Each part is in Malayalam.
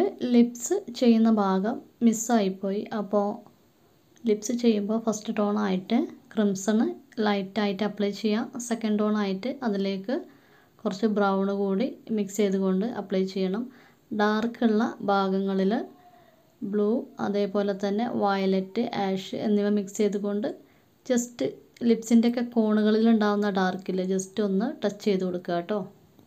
ലിപ്സ് ചെയ്യുന്ന ഭാഗം മിസ്സായിപ്പോയി അപ്പോൾ ലിപ്സ് ചെയ്യുമ്പോൾ ഫസ്റ്റ് ടോൺ ആയിട്ട് ക്രിംസണ് ലൈറ്റായിട്ട് അപ്ലൈ ചെയ്യാം സെക്കൻഡ് ടോൺ ആയിട്ട് അതിലേക്ക് കുറച്ച് ബ്രൗൺ കൂടി മിക്സ് ചെയ്തുകൊണ്ട് അപ്ലൈ ചെയ്യണം ഡാർക്കുള്ള ഭാഗങ്ങളിൽ ബ്ലൂ അതേപോലെ തന്നെ വയലറ്റ് ആഷ് എന്നിവ മിക്സ് ചെയ്തുകൊണ്ട് ജസ്റ്റ് ലിപ്സിൻ്റെ ഒക്കെ കോണുകളിൽ ഉണ്ടാകുന്ന ഡാർക്കിൽ ജസ്റ്റ് ഒന്ന് ടച്ച് ചെയ്ത് കൊടുക്കുക കേട്ടോ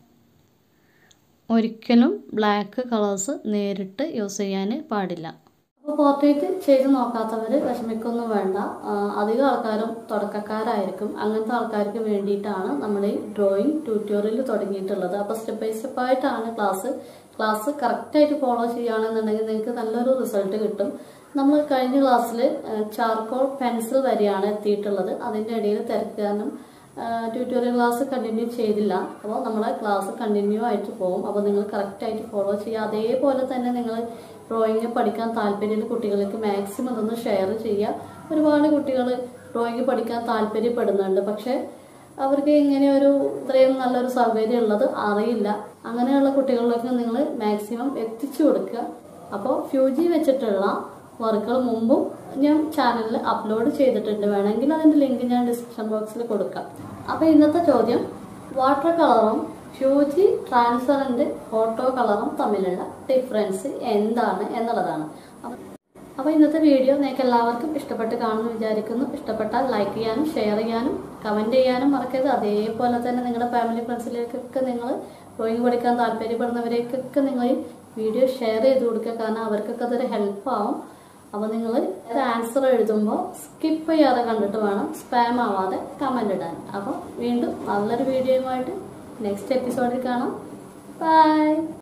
ഒരിക്കലും ബ്ലാക്ക് കളേഴ്സ് നേരിട്ട് യൂസ് ചെയ്യാൻ പാടില്ല അപ്പോൾ പോർട്രേറ്റ് ചെയ്ത് നോക്കാത്തവർ വിഷമിക്കൊന്നും വേണ്ട ആ, അധികം ആൾക്കാരും തുടക്കക്കാരായിരിക്കും അങ്ങനത്തെ ആൾക്കാർക്ക് വേണ്ടിയിട്ടാണ് നമ്മൾ ഈ ഡ്രോയിങ് ട്യൂട്ടോറിയൽ തുടങ്ങിയിട്ടുള്ളത് അപ്പോൾ സ്റ്റെപ്പ് ബൈ സ്റ്റെപ്പ് ആയിട്ടാണ് ക്ലാസ് ക്ലാസ് കറക്റ്റായിട്ട് ഫോളോ ചെയ്യുകയാണെന്നുണ്ടെങ്കിൽ നിങ്ങൾക്ക് നല്ലൊരു റിസൾട്ട് കിട്ടും നമ്മൾ കഴിഞ്ഞ ക്ലാസ്സിൽ ചാർക്കോൾ പെൻസിൽ വരെയാണ് എത്തിയിട്ടുള്ളത് അതിൻ്റെ ഇടയിൽ തിരക്കാനും ട്യൂട്ടോറിയൽ ക്ലാസ് കണ്ടിന്യൂ ചെയ്തില്ല അപ്പോൾ നമ്മളെ ക്ലാസ് കണ്ടിന്യൂ ആയിട്ട് പോകും അപ്പോൾ നിങ്ങൾ കറക്റ്റായിട്ട് ഫോളോ ചെയ്യുക അതേപോലെ തന്നെ നിങ്ങൾ ഡ്രോയിങ് പഠിക്കാൻ താല്പര്യമുള്ള കുട്ടികൾക്ക് മാക്സിമം ഇതൊന്ന് ഷെയർ ചെയ്യുക ഒരുപാട് കുട്ടികൾ ഡ്രോയിങ് പഠിക്കാൻ താല്പര്യപ്പെടുന്നുണ്ട് പക്ഷേ അവർക്ക് ഇങ്ങനെ ഒരു ഇത്രയും നല്ലൊരു സൗകര്യം ഉള്ളത് അറിയില്ല അങ്ങനെയുള്ള കുട്ടികളിലേക്ക് നിങ്ങൾ മാക്സിമം എത്തിച്ചു കൊടുക്കുക അപ്പോൾ ഫ്യൂജി വെച്ചിട്ടുള്ള വർക്കുകൾ മുമ്പും ഞാൻ ചാനലിൽ അപ്ലോഡ് ചെയ്തിട്ടുണ്ട് വേണമെങ്കിൽ അതിൻ്റെ ലിങ്ക് ഞാൻ ഡിസ്ക്രിപ്ഷൻ ബോക്സിൽ കൊടുക്കാം അപ്പോൾ ഇന്നത്തെ ചോദ്യം വാട്ടർ കളറും ഫ്യൂജി ട്രാൻസ്പെറൻറ്റ് ഫോട്ടോ കളറും തമ്മിലുള്ള ഡിഫറൻസ് എന്താണ് എന്നുള്ളതാണ് അപ്പൊ- അപ്പോൾ ഇന്നത്തെ വീഡിയോ നിങ്ങൾക്ക് എല്ലാവർക്കും ഇഷ്ടപ്പെട്ട് കാണുമെന്ന് വിചാരിക്കുന്നു ഇഷ്ടപ്പെട്ടാൽ ലൈക്ക് ചെയ്യാനും ഷെയർ ചെയ്യാനും കമൻറ്റ് ചെയ്യാനും മറക്കരുത് അതേപോലെ തന്നെ നിങ്ങളുടെ ഫാമിലി ഫ്രണ്ട്സിലേക്കൊക്കെ നിങ്ങൾ ഡ്രോയിങ് പഠിക്കാൻ താല്പര്യപ്പെടുന്നവരേക്കൊക്കെ നിങ്ങൾ ഈ വീഡിയോ ഷെയർ ചെയ്ത് കൊടുക്കുക കാരണം അവർക്കൊക്കെ അതൊരു ഹെൽപ്പാവും അപ്പോൾ നിങ്ങൾ ഒരു ആൻസർ എഴുതുമ്പോൾ സ്കിപ്പ് ചെയ്യാതെ കണ്ടിട്ട് വേണം സ്പാം ആവാതെ കമൻ്റ് ഇടാൻ അപ്പോൾ വീണ്ടും നല്ലൊരു വീഡിയോയുമായിട്ട് നെക്സ്റ്റ് എപ്പിസോഡിൽ കാണാം ബൈ